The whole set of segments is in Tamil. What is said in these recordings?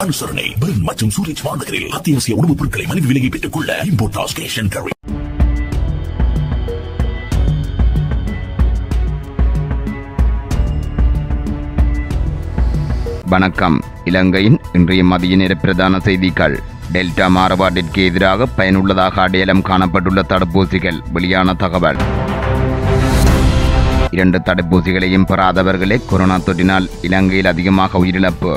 அனுசரணை பெர்ன் மற்றும் சூரிச் மாநகரில் அத்தியாவசிய உணவுப் பொருட்களை மலிவு விலையை பெற்றுக் கொள்ள இம்போர்டாஸ் கேஷ் அண்ட் கேரி வணக்கம் இலங்கையின் இன்றைய மதிய நேர பிரதான செய்திகள் டெல்டா மாறுபாட்டிற்கு எதிராக பயனுள்ளதாக அடையாளம் காணப்பட்டுள்ள தடுப்பூசிகள் வெளியான தகவல் இரண்டு தடுப்பூசிகளையும் பெறாதவர்களே கொரோனா தொற்றினால் இலங்கையில் அதிகமாக உயிரிழப்பு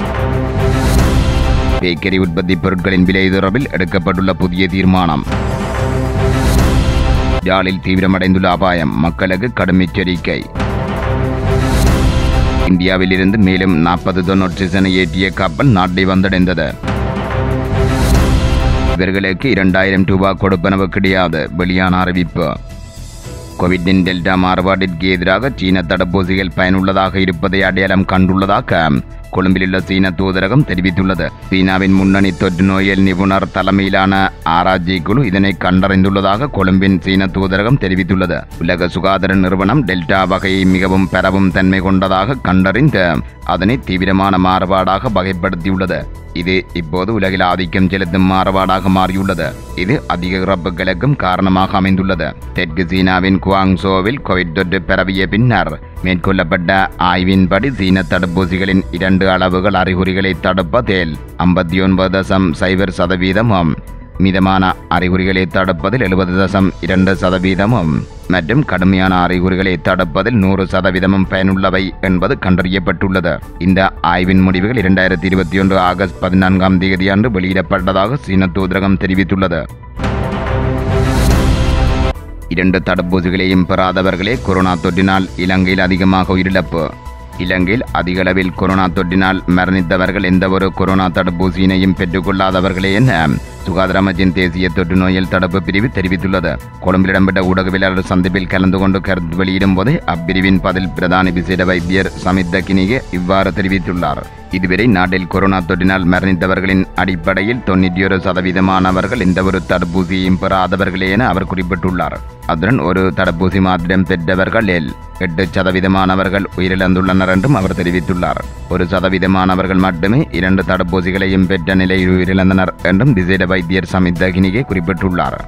பேக்கரி உற்பத்தி பொருட்களின் விலை தொடர்பில் எடுக்கப்பட்டுள்ள புதிய தீர்மானம் யாழில் தீவிரமடைந்துள்ள அபாயம் மக்களுக்கு கடும் எச்சரிக்கை இந்தியாவிலிருந்து மேலும் நாற்பது தொன்னூற்றி சன ஏற்றிய கப்பல் நாட்டை வந்தடைந்தது இவர்களுக்கு இரண்டாயிரம் ரூபாய் கொடுப்பனவு கிடையாது வெளியான அறிவிப்பு கோவிட்டின் டெல்டா மாறுபாட்டிற்கு எதிராக சீன தடுப்பூசிகள் பயனுள்ளதாக இருப்பதை அடையாளம் கண்டுள்ளதாக கொழும்பிலுள்ள சீன தூதரகம் தெரிவித்துள்ளது சீனாவின் முன்னணி தொற்று நோயல் நிபுணர் தலைமையிலான ஆராய்ச்சி குழு இதனை கண்டறிந்துள்ளதாக கொழும்பின் சீன தூதரகம் தெரிவித்துள்ளது உலக சுகாதார நிறுவனம் டெல்டா வகையை மிகவும் பெறவும் தன்மை கொண்டதாக கண்டறிந்து அதனை தீவிரமான மாறுபாடாக வகைப்படுத்தியுள்ளது இது இப்போது உலகில் ஆதிக்கம் செலுத்தும் மாறுபாடாக மாறியுள்ளது இது அதிக இறப்புகளுக்கும் காரணமாக அமைந்துள்ளது தெற்கு சீனாவின் குவாங்சோவில் கோவிட் தொற்று பரவிய பின்னர் மேற்கொள்ளப்பட்ட ஆய்வின்படி சீன தடுப்பூசிகளின் இரண்டு அளவுகள் அறிகுறிகளை தடுப்பதில் ஐம்பத்தி ஒன்பது தசம் சைபர் சதவீதமும் மிதமான அறிகுறிகளை தடுப்பதில் எழுபது தசம் இரண்டு சதவீதமும் மற்றும் கடுமையான அறிகுறிகளை தடுப்பதில் நூறு சதவீதமும் பயனுள்ளவை என்பது கண்டறியப்பட்டுள்ளது இந்த ஆய்வின் முடிவுகள் இரண்டாயிரத்தி இருபத்தி ஒன்று ஆகஸ்ட் பதினான்காம் தேதியன்று வெளியிடப்பட்டதாக சீன தூதரகம் தெரிவித்துள்ளது இரண்டு தடுப்பூசிகளையும் பெறாதவர்களே கொரோனா தொற்றினால் இலங்கையில் அதிகமாக உயிரிழப்பு இலங்கையில் அதிக அளவில் கொரோனா தொற்றினால் மரணித்தவர்கள் எந்தவொரு கொரோனா தடுப்பூசியினையும் பெற்றுக்கொள்ளாதவர்களே என சுகாதார அமைச்சின் தேசிய தொற்று நோயல் தடுப்பு பிரிவு தெரிவித்துள்ளது கொழும்பில் இடம்பெற்ற ஊடகவியலாளர் சந்திப்பில் கலந்து கொண்டு கருத்து வெளியிடும் போது அப்பிரிவின் பதில் பிரதான விசேட வைத்தியர் சமித்த கினிகே இவ்வாறு தெரிவித்துள்ளார் இதுவரை நாட்டில் கொரோனா தொற்றினால் மரணித்தவர்களின் அடிப்படையில் தொண்ணூற்றி ஒரு சதவீதமானவர்கள் எந்தவொரு தடுப்பூசியையும் பெறாதவர்களே என அவர் குறிப்பிட்டுள்ளார் அதுடன் ஒரு தடுப்பூசி மாத்திரம் பெற்றவர்களில் எட்டு சதவீதமானவர்கள் உயிரிழந்துள்ளனர் என்றும் அவர் தெரிவித்துள்ளார் ஒரு சதவீதமானவர்கள் மட்டுமே இரண்டு தடுப்பூசிகளையும் பெற்ற நிலையில் உயிரிழந்தனர் என்றும் விசேட வைத்தியர் சமித் தகினிகே குறிப்பிட்டுள்ளார்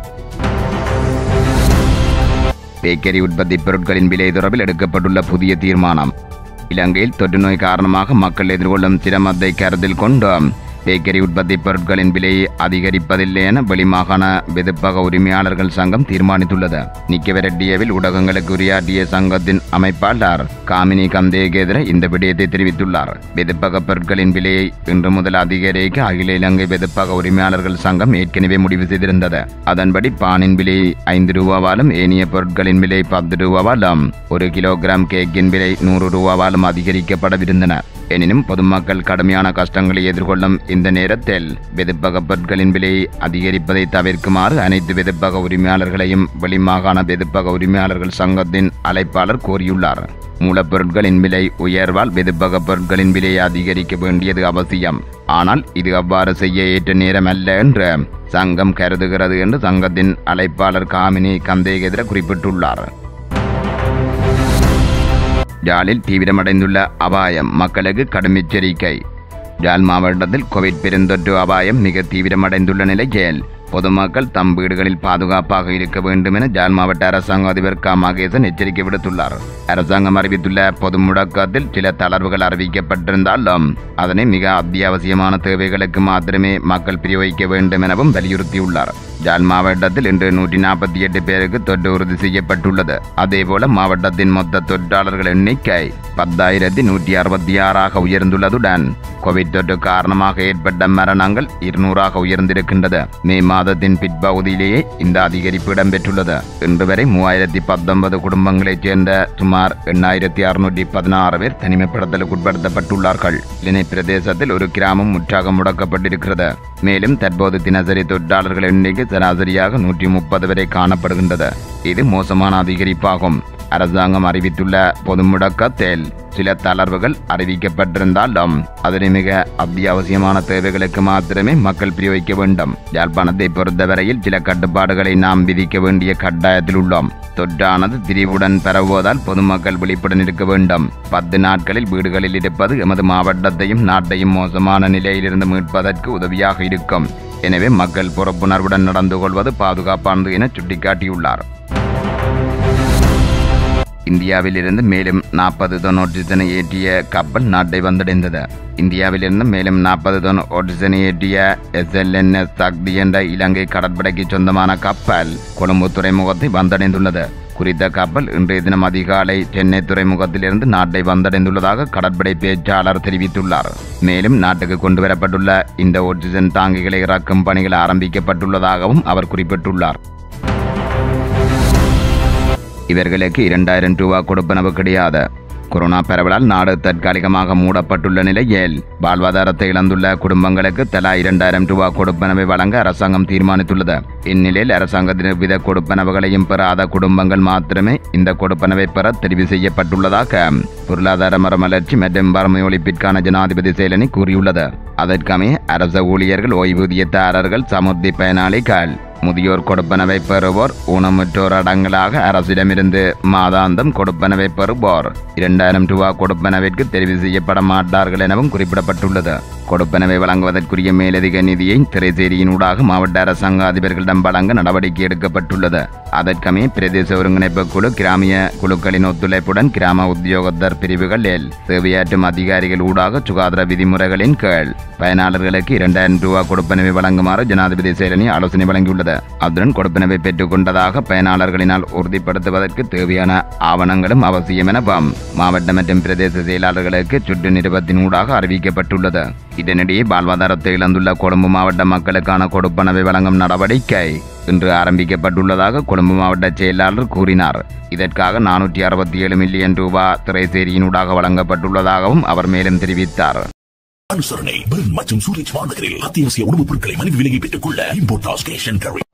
பேக்கரி உற்பத்தி பொருட்களின் விலை தொடர்பில் எடுக்கப்பட்டுள்ள புதிய தீர்மானம் இலங்கையில் தொற்று நோய் காரணமாக மக்கள் எதிர்கொள்ளும் சிரமத்தை கருத்தில் கொண்டு பேக்கரி உற்பத்தி பொருட்களின் விலையை அதிகரிப்பதில்லை என வெளிமாகாண வெதுப்பக உரிமையாளர்கள் சங்கம் தீர்மானித்துள்ளது நிக்கவரெட்டியவில் ஊடகங்களுக்கு உரையாற்றிய சங்கத்தின் அமைப்பாளர் காமினி கந்தேகேதர இந்த விடயத்தை தெரிவித்துள்ளார் வெதுப்பக பொருட்களின் விலையை இன்று முதல் அதிகரிக்க அகில இலங்கை வெதுப்பக உரிமையாளர்கள் சங்கம் ஏற்கனவே முடிவு செய்திருந்தது அதன்படி பானின் விலை ஐந்து ரூபாவாலும் ஏனைய பொருட்களின் விலை பத்து ரூபாவாலும் ஒரு கிலோகிராம் கேக்கின் விலை நூறு ரூபாவாலும் அதிகரிக்கப்படவிருந்தன எனினும் பொதுமக்கள் கடுமையான கஷ்டங்களை எதிர்கொள்ளும் இந்த நேரத்தில் வெதுப்பக பொருட்களின் விலையை அதிகரிப்பதை தவிர்க்குமாறு அனைத்து வெதுப்பக உரிமையாளர்களையும் வெளிமாகாண வெதுப்பக உரிமையாளர்கள் சங்கத்தின் அழைப்பாளர் கோரியுள்ளார் மூலப்பொருட்களின் விலை உயர்வால் வெதுப்பக பொருட்களின் விலையை அதிகரிக்க வேண்டியது அவசியம் ஆனால் இது அவ்வாறு செய்ய ஏற்ற நேரம் அல்ல என்று சங்கம் கருதுகிறது என்று சங்கத்தின் அழைப்பாளர் காமினி கந்தேகெதிர குறிப்பிட்டுள்ளார் ஜாலில் தீவிரமடைந்துள்ள அபாயம் மக்களுக்கு கடும் எச்சரிக்கை ஜால் மாவட்டத்தில் கோவிட் பெருந்தொற்று அபாயம் மிக தீவிரமடைந்துள்ள நிலையில் பொதுமக்கள் தம் வீடுகளில் பாதுகாப்பாக இருக்க வேண்டும் என ஜால் மாவட்ட அரசாங்க அதிபர் க மகேசன் எச்சரிக்கை விடுத்துள்ளார் அரசாங்கம் அறிவித்துள்ள பொது முடக்கத்தில் சில தளர்வுகள் அறிவிக்கப்பட்டிருந்தாலும் அதனை மிக அத்தியாவசியமான தேவைகளுக்கு மாத்திரமே மக்கள் பிரயோகிக்க வேண்டும் எனவும் வலியுறுத்தியுள்ளார் ஜால் மாவட்டத்தில் இன்று நூற்றி நாற்பத்தி எட்டு பேருக்கு தொற்று உறுதி செய்யப்பட்டுள்ளது அதேபோல மாவட்டத்தின் மொத்த தொற்றாளர்கள் எண்ணிக்கை பத்தாயிரத்தி நூற்றி அறுபத்தி ஆறாக உயர்ந்துள்ளதுடன் கோவிட் தொற்று காரணமாக ஏற்பட்ட மரணங்கள் இருநூறாக உயர்ந்திருக்கின்றது மே மாதத்தின் பிற்பகுதியிலேயே இந்த அதிகரிப்பு இடம்பெற்றுள்ளது இன்று வரை மூவாயிரத்தி பத்தொன்பது குடும்பங்களைச் சேர்ந்த சுமார் எண்ணாயிரத்தி அறுநூற்றி பதினாறு பேர் தனிமைப்படுத்தலுக்கு உட்படுத்தப்பட்டுள்ளார்கள் இலனை பிரதேசத்தில் ஒரு கிராமம் முற்றாக முடக்கப்பட்டிருக்கிறது மேலும் தற்போது தினசரி தொற்றாளர்கள் எண்ணிக்கை சராசரியாக நூற்றி முப்பது வரை காணப்படுகின்றது இது மோசமான அதிகரிப்பாகும் அரசாங்கம் அறிவித்துள்ள பொது முடக்கத்தில் சில தளர்வுகள் அறிவிக்கப்பட்டிருந்தாலும் அதனை மிக அத்தியாவசியமான தேவைகளுக்கு மாத்திரமே மக்கள் பிரயோகிக்க வேண்டும் யாழ்ப்பாணத்தை பொறுத்தவரையில் சில கட்டுப்பாடுகளை நாம் விதிக்க வேண்டிய கட்டாயத்தில் உள்ளோம் தொற்றானது திரிவுடன் பரவுவதால் பொதுமக்கள் விழிப்புடன் இருக்க வேண்டும் பத்து நாட்களில் வீடுகளில் இருப்பது எமது மாவட்டத்தையும் நாட்டையும் மோசமான நிலையிலிருந்து மீட்பதற்கு உதவியாக இருக்கும் எனவே மக்கள் பொறுப்புணர்வுடன் நடந்து கொள்வது பாதுகாப்பானது என சுட்டிக்காட்டியுள்ளார் இந்தியாவிலிருந்து மேலும் நாற்பது தொன் ஆக்சிஜனை ஏற்றிய கப்பல் நாட்டை வந்தடைந்தது இந்தியாவிலிருந்து மேலும் நாற்பது தொன் ஆக்சிஜனை ஏற்றிய எஸ்எல்என்எஸ் சக்தி என்ற இலங்கை கடற்படைக்கு சொந்தமான கப்பல் கொழும்பு துறைமுகத்தை வந்தடைந்துள்ளது குறித்த கப்பல் இன்றைய தினம் அதிகாலை சென்னை துறைமுகத்திலிருந்து நாட்டை வந்தடைந்துள்ளதாக கடற்படை பேச்சாளர் தெரிவித்துள்ளார் மேலும் நாட்டுக்கு கொண்டுவரப்பட்டுள்ள இந்த ஆக்சிஜன் தாங்கிகளை இறக்கும் பணிகள் ஆரம்பிக்கப்பட்டுள்ளதாகவும் அவர் குறிப்பிட்டுள்ளார் இவர்களுக்கு இரண்டாயிரம் ரூபாய் கொடுப்பனவு கிடையாது கொரோனா பரவலால் நாடு தற்காலிகமாக மூடப்பட்டுள்ள நிலையில் வாழ்வாதாரத்தை இழந்துள்ள குடும்பங்களுக்கு தலா இரண்டாயிரம் ரூபாய் கொடுப்பனவை வழங்க அரசாங்கம் தீர்மானித்துள்ளது இந்நிலையில் அரசாங்கத்தின் வித கொடுப்பனவுகளையும் பெறாத குடும்பங்கள் மாத்திரமே இந்த கொடுப்பனவை பெற தெரிவு செய்யப்பட்டுள்ளதாக பொருளாதார மறுமலர்ச்சி மற்றும் வறுமை ஒழிப்பிற்கான ஜனாதிபதி செயலணி கூறியுள்ளது அதற்கமே அரச ஊழியர்கள் ஓய்வூதியதாரர்கள் சமுர்த்தி பயனாளிகள் முதியோர் கொடுப்பனவை பெறுவோர் ஊனமுற்றோர் அடங்கலாக அரசிடமிருந்து மாதாந்தம் கொடுப்பனவை பெறுவோர் இரண்டாயிரம் ரூபாய் கொடுப்பனவிற்கு தெரிவு செய்யப்பட மாட்டார்கள் எனவும் குறிப்பிடப்பட்டுள்ளது கொடுப்பனவை வழங்குவதற்குரிய மேலதிக நிதியை திரைசேரியினூடாக மாவட்ட அரசாங்க அதிபர்களிடம் வழங்க நடவடிக்கை எடுக்கப்பட்டுள்ளது அதற்கமே பிரதேச ஒருங்கிணைப்பு குழு கிராமிய குழுக்களின் ஒத்துழைப்புடன் கிராம உத்தியோகத்தர் பிரிவுகளில் சேவையாற்றும் அதிகாரிகள் ஊடாக சுகாதார விதிமுறைகளின் கீழ் பயனாளர்களுக்கு இரண்டாயிரம் ரூபாய் கொடுப்பனவை வழங்குமாறு ஜனாதிபதி செயலணி ஆலோசனை வழங்கியுள்ளது அத்துடன் கொடுப்பனவை பெற்றுக் கொண்டதாக பயனாளர்களினால் உறுதிப்படுத்துவதற்கு தேவையான ஆவணங்களும் அவசியம் எனவும் மாவட்ட மற்றும் பிரதேச செயலாளர்களுக்கு சுற்று நிறுவத்தின் ஊடாக அறிவிக்கப்பட்டுள்ளது இதனிடையே வாழ்வாதாரத்தை இழந்துள்ள கொழும்பு மாவட்ட மக்களுக்கான கொடுப்பனவை வழங்கும் நடவடிக்கை இன்று ஆரம்பிக்கப்பட்டுள்ளதாக கொழும்பு மாவட்ட செயலாளர் கூறினார் இதற்காக நானூற்றி அறுபத்தி ஏழு மில்லியன் ரூபாய் திரைசேரியினூடாக வழங்கப்பட்டுள்ளதாகவும் அவர் மேலும் தெரிவித்தார் அனுசரணை பெர்ன் மற்றும் சூரிச் மாநகரில் அத்தியாவசிய உணவுப் பொருட்களை மலிவு விலையை பெற்றுக் கொள்ள இம்போர்ட் கேஷ் அண்ட் கேரி